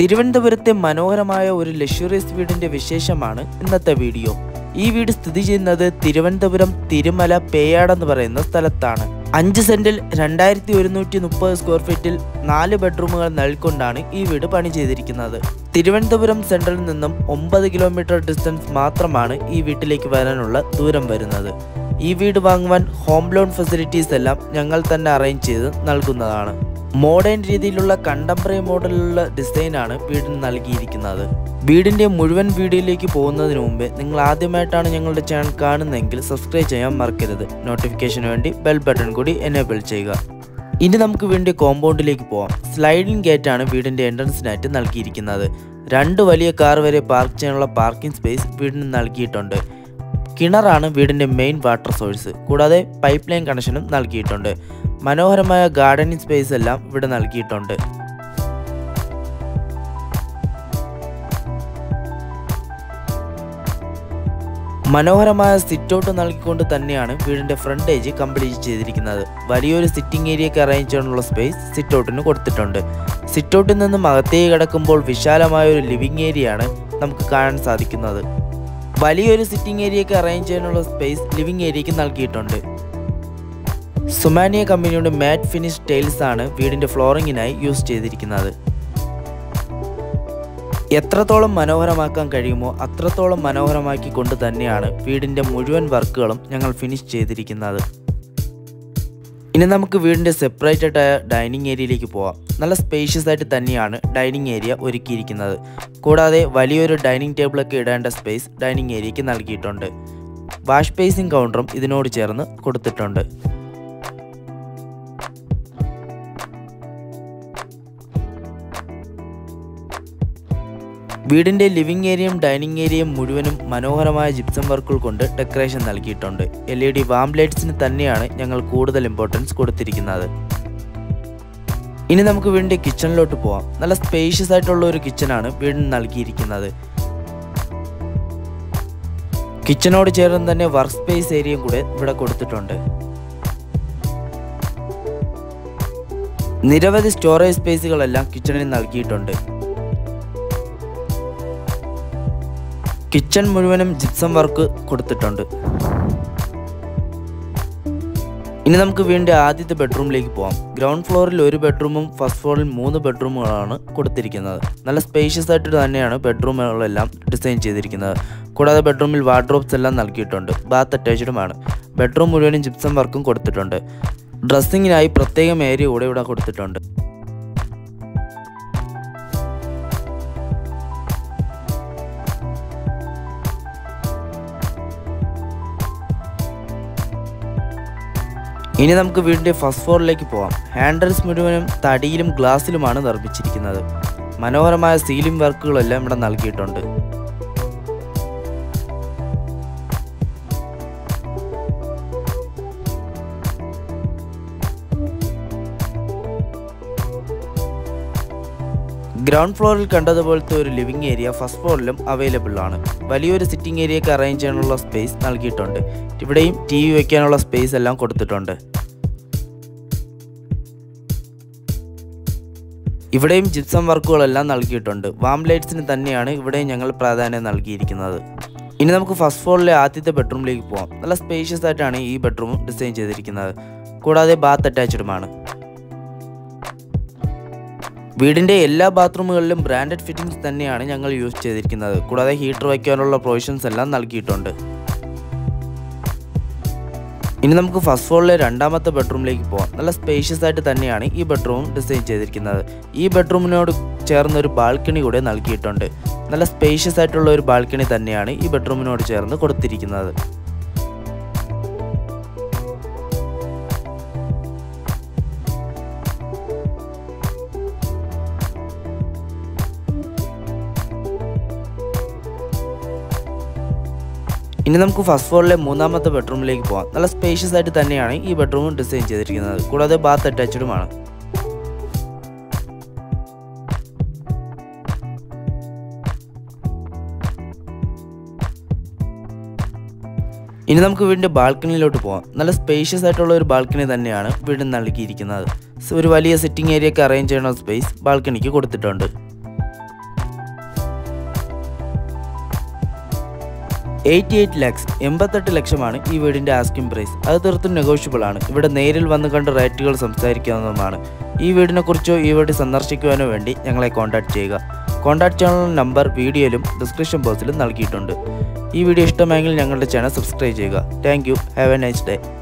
തിരുവനന്തപുരത്തെ മനോഹരമായ ഒരു ലക്ഷറിയസ് വീടിന്റെ വിശേഷമാണ് ഇന്നത്തെ വീഡിയോ ഈ വീട് സ്ഥിതി ചെയ്യുന്നത് തിരുവനന്തപുരം തിരുമല പേയാട് എന്ന് പറയുന്ന സ്ഥലത്താണ് അഞ്ച് സെന്റിൽ രണ്ടായിരത്തി ഒരുന്നൂറ്റി മുപ്പത് സ്ക്വയർ ഫീറ്റിൽ നാല് ബെഡ്റൂമുകൾ നൽകൊണ്ടാണ് ഈ വീട് പണി ചെയ്തിരിക്കുന്നത് തിരുവനന്തപുരം സെൻട്രലിൽ നിന്നും ഒമ്പത് കിലോമീറ്റർ ഡിസ്റ്റൻസ് മാത്രമാണ് ഈ വീട്ടിലേക്ക് വരാനുള്ള ദൂരം വരുന്നത് ഈ വീട് വാങ്ങുവാൻ ഹോം ലോൺ ഫെസിലിറ്റീസ് എല്ലാം ഞങ്ങൾ തന്നെ അറേഞ്ച് ചെയ്ത് നൽകുന്നതാണ് മോഡേൺ രീതിയിലുള്ള കണ്ടംപററി മോഡലിലുള്ള ഡിസൈനാണ് വീടിന് നൽകിയിരിക്കുന്നത് വീടിൻ്റെ മുഴുവൻ വീഡിയോയിലേക്ക് പോകുന്നതിന് മുമ്പ് നിങ്ങൾ ആദ്യമായിട്ടാണ് ഞങ്ങളുടെ ചാനൽ കാണുന്നതെങ്കിൽ സബ്സ്ക്രൈബ് ചെയ്യാൻ മറക്കരുത് നോട്ടിഫിക്കേഷന് വേണ്ടി ബെൽ ബട്ടൺ കൂടി എനേബിൾ ചെയ്യുക ഇനി നമുക്ക് വീടിൻ്റെ കോമ്പൗണ്ടിലേക്ക് പോവാം സ്ലൈഡിംഗ് ഗേറ്റാണ് വീടിൻ്റെ എൻട്രൻസിനായിട്ട് നൽകിയിരിക്കുന്നത് രണ്ട് വലിയ കാർ വരെ പാർക്ക് ചെയ്യാനുള്ള പാർക്കിംഗ് സ്പേസ് വീടിന് നൽകിയിട്ടുണ്ട് കിണറാണ് വീടിൻ്റെ മെയിൻ വാട്ടർ സോഴ്സ് കൂടാതെ പൈപ്പ് ലൈൻ കണക്ഷനും നൽകിയിട്ടുണ്ട് മനോഹരമായ ഗാർഡനിങ് സ്പേസ് എല്ലാം ഇവിടെ നൽകിയിട്ടുണ്ട് മനോഹരമായ സിറ്റ് ഔട്ട് നൽകിക്കൊണ്ട് തന്നെയാണ് വീടിന്റെ ഫ്രണ്ട് ഏജ് കംപ്ലീറ്റ് ചെയ്തിരിക്കുന്നത് വലിയൊരു സിറ്റിംഗ് ഏരിയക്ക് അറേഞ്ച് ചെയ്യാനുള്ള സ്പേസ് സിറ്റ് ഔട്ടിന് കൊടുത്തിട്ടുണ്ട് സിറ്റ് ഔട്ടിൽ നിന്നും അകത്തേക്ക് കിടക്കുമ്പോൾ വിശാലമായ ഒരു ലിവിംഗ് ഏരിയയാണ് നമുക്ക് കാണാൻ സാധിക്കുന്നത് വലിയൊരു സിറ്റിംഗ് ഏരിയക്ക് അറേഞ്ച് ചെയ്യാനുള്ള സ്പേസ് ലിവിംഗ് ഏരിയക്ക് നൽകിയിട്ടുണ്ട് സുമാനിയ കമ്പനിയുടെ മാറ്റ് ഫിനിഷ് ടൈൽസ് ആണ് വീടിന്റെ ഫ്ലോറിങ്ങിനായി യൂസ് ചെയ്തിരിക്കുന്നത് എത്രത്തോളം മനോഹരമാക്കാൻ കഴിയുമോ അത്രത്തോളം മനോഹരമാക്കി കൊണ്ട് തന്നെയാണ് വീടിൻ്റെ മുഴുവൻ വർക്കുകളും ഞങ്ങൾ ഫിനിഷ് ചെയ്തിരിക്കുന്നത് ഇനി നമുക്ക് വീടിൻ്റെ സെപ്പറേറ്റഡ് ആയ ഡൈനിങ് ഏരിയയിലേക്ക് പോവാം നല്ല സ്പേഷ്യസ് ആയിട്ട് തന്നെയാണ് ഡൈനിങ് ഏരിയ ഒരുക്കിയിരിക്കുന്നത് കൂടാതെ വലിയൊരു ഡൈനിങ് ടേബിളൊക്കെ ഇടേണ്ട സ്പേസ് ഡൈനിങ് ഏരിയയ്ക്ക് നൽകിയിട്ടുണ്ട് വാഷ് ബേസിംഗ് കൗണ്ടറും ഇതിനോട് ചേർന്ന് കൊടുത്തിട്ടുണ്ട് വീടിന്റെ ലിവിംഗ് ഏരിയയും ഡൈനിങ് ഏരിയയും മുഴുവനും മനോഹരമായ ജിപ്സം വർക്കുകൾ കൊണ്ട് ഡെക്കറേഷൻ നൽകിയിട്ടുണ്ട് എൽ ഇ ഡി വാം ലൈറ്റ്സിന് തന്നെയാണ് ഞങ്ങൾ കൂടുതൽ ഇമ്പോർട്ടൻസ് കൊടുത്തിരിക്കുന്നത് ഇനി നമുക്ക് വീടിന്റെ കിച്ചണിലോട്ട് പോവാം നല്ല സ്പേഷ്യസ് ആയിട്ടുള്ള ഒരു കിച്ചണാണ് വീടിന് നൽകിയിരിക്കുന്നത് കിച്ചണോട് ചേർന്ന് തന്നെ വർക്ക് സ്പേസ് ഏരിയയും കൂടെ ഇവിടെ കൊടുത്തിട്ടുണ്ട് നിരവധി സ്റ്റോറേജ് സ്പേസുകളെല്ലാം കിച്ചണിൽ നൽകിയിട്ടുണ്ട് കിച്ചൺ മുഴുവനും ജിപ്സം വർക്ക് കൊടുത്തിട്ടുണ്ട് ഇനി നമുക്ക് വീണ്ടും ആദ്യത്തെ ബെഡ്റൂമിലേക്ക് പോകാം ഗ്രൗണ്ട് ഫ്ലോറിൽ ഒരു ബെഡ്റൂമും ഫസ്റ്റ് ഫ്ലോറിൽ മൂന്ന് ബെഡ്റൂമുകളാണ് കൊടുത്തിരിക്കുന്നത് നല്ല സ്പേഷ്യസ് ആയിട്ട് തന്നെയാണ് ബെഡ്റൂമുകളെല്ലാം ഡിസൈൻ ചെയ്തിരിക്കുന്നത് കൂടാതെ ബെഡ്റൂമിൽ വാർഡ്രോബ്സ് എല്ലാം നൽകിയിട്ടുണ്ട് ബാത്ത് അറ്റാച്ച്ഡുമാണ് ബെഡ്റൂം മുഴുവനും ജിപ്സം വർക്കും കൊടുത്തിട്ടുണ്ട് ഡ്രസ്സിങ്ങിനായി പ്രത്യേകം ഏരിയ കൂടെ ഇവിടെ കൊടുത്തിട്ടുണ്ട് ഇനി നമുക്ക് വീടിൻ്റെ ഫസ്റ്റ് ഫ്ലോറിലേക്ക് പോവാം ഹാൻഡിൽസ് മുഴുവനും തടിയിലും ഗ്ലാസ്സിലുമാണ് നിർമ്മിച്ചിരിക്കുന്നത് മനോഹരമായ സീലിംഗ് വർക്കുകളെല്ലാം ഇവിടെ നൽകിയിട്ടുണ്ട് ഗ്രൗണ്ട് ഫ്ലോറിൽ കണ്ടതുപോലത്തെ ഒരു ലിവിംഗ് ഏരിയ ഫസ്റ്റ് ഫ്ലോറിലും അവൈലബിൾ ആണ് വലിയൊരു സിറ്റിംഗ് ഏരിയക്ക് അറേഞ്ച് ചെയ്യാനുള്ള സ്പേസ് നൽകിയിട്ടുണ്ട് ഇവിടെയും ടി വി വയ്ക്കാനുള്ള സ്പേസ് എല്ലാം കൊടുത്തിട്ടുണ്ട് ഇവിടെയും ജിപ്സം വർക്കുകളെല്ലാം നൽകിയിട്ടുണ്ട് വാം ലൈറ്റ്സിന് തന്നെയാണ് ഇവിടെയും ഞങ്ങൾ പ്രാധാന്യം നൽകിയിരിക്കുന്നത് ഇനി നമുക്ക് ഫസ്റ്റ് ഫ്ലോറിലെ ആദ്യത്തെ ബെഡ്റൂമിലേക്ക് പോകാം നല്ല സ്പേഷ്യസ് ആയിട്ടാണ് ഈ ബെഡ്റൂം ഡിസൈൻ ചെയ്തിരിക്കുന്നത് കൂടാതെ ബാത്ത് അറ്റാച്ച്ഡുമാണ് വീടിൻ്റെ എല്ലാ ബാത്റൂമുകളിലും ബ്രാൻഡഡ് ഫിറ്റിംഗ്സ് തന്നെയാണ് ഞങ്ങൾ യൂസ് ചെയ്തിരിക്കുന്നത് കൂടാതെ ഹീറ്റർ വയ്ക്കാനുള്ള പ്രൊവിഷൻസ് എല്ലാം നൽകിയിട്ടുണ്ട് ഇനി നമുക്ക് ഫസ്റ്റ് ഫ്ലോറിലെ രണ്ടാമത്തെ ബെഡ്റൂമിലേക്ക് പോകാം നല്ല സ്പേഷ്യസ് ആയിട്ട് തന്നെയാണ് ഈ ബെഡ്റൂം ഡിസൈൻ ചെയ്തിരിക്കുന്നത് ഈ ബെഡ്റൂമിനോട് ചേർന്ന് ഒരു ബാൽക്കണി കൂടെ നൽകിയിട്ടുണ്ട് നല്ല സ്പേഷ്യസ് ആയിട്ടുള്ള ഒരു ബാൽക്കണി തന്നെയാണ് ഈ ബെഡ്റൂമിനോട് ചേർന്ന് കൊടുത്തിരിക്കുന്നത് ഇനി നമുക്ക് ഫസ്റ്റ് ഫ്ലോറിലെ മൂന്നാമത്തെ ബെഡ്റൂമിലേക്ക് പോകാം നല്ല സ്പേഷ്യസ് ആയിട്ട് തന്നെയാണ് ഈ ബെഡ്റൂം ഡിസൈൻ ചെയ്തിരിക്കുന്നത് കൂടാതെ ബാത്ത് അറ്റാച്ച്ഡുമാണ് ഇനി നമുക്ക് വീടിൻ്റെ ബാൽക്കണിയിലോട്ട് പോകാം നല്ല സ്പേഷ്യസ് ആയിട്ടുള്ള ഒരു ബാൽക്കണി തന്നെയാണ് വീടിന് നൽകിയിരിക്കുന്നത് സ് ഒരു വലിയ സിറ്റിംഗ് ഏരിയയൊക്കെ അറേഞ്ച് ചെയ്യുന്ന സ്പേസ് ബാൽക്കണിക്ക് കൊടുത്തിട്ടുണ്ട് എയ്റ്റി എയ്റ്റ് ലാക്സ് എൺപത്തെട്ട് ലക്ഷമാണ് ഈ വീടിൻ്റെ ആസ്കിംഗ് പ്രൈസ് അത് തീർത്തും നെഗോഷ്യബിൾ ആണ് ഇവിടെ നേരിൽ വന്ന് കണ്ട് റേറ്റുകൾ സംസാരിക്കാവുന്നതുമാണ് ഈ വീടിനെക്കുറിച്ചോ ഈ വീട് സന്ദർശിക്കുവാനോ വേണ്ടി ഞങ്ങളെ കോൺടാക്ട് ചെയ്യുക കോൺടാക്ട് ചാനൽ നമ്പർ വീഡിയോയിലും ഡിസ്ക്രിപ്ഷൻ ബോക്സിലും നൽകിയിട്ടുണ്ട് ഈ വീഡിയോ ഇഷ്ടമായെങ്കിൽ ഞങ്ങളുടെ ചാനൽ സബ്സ്ക്രൈബ് ചെയ്യുക thank you have a nice day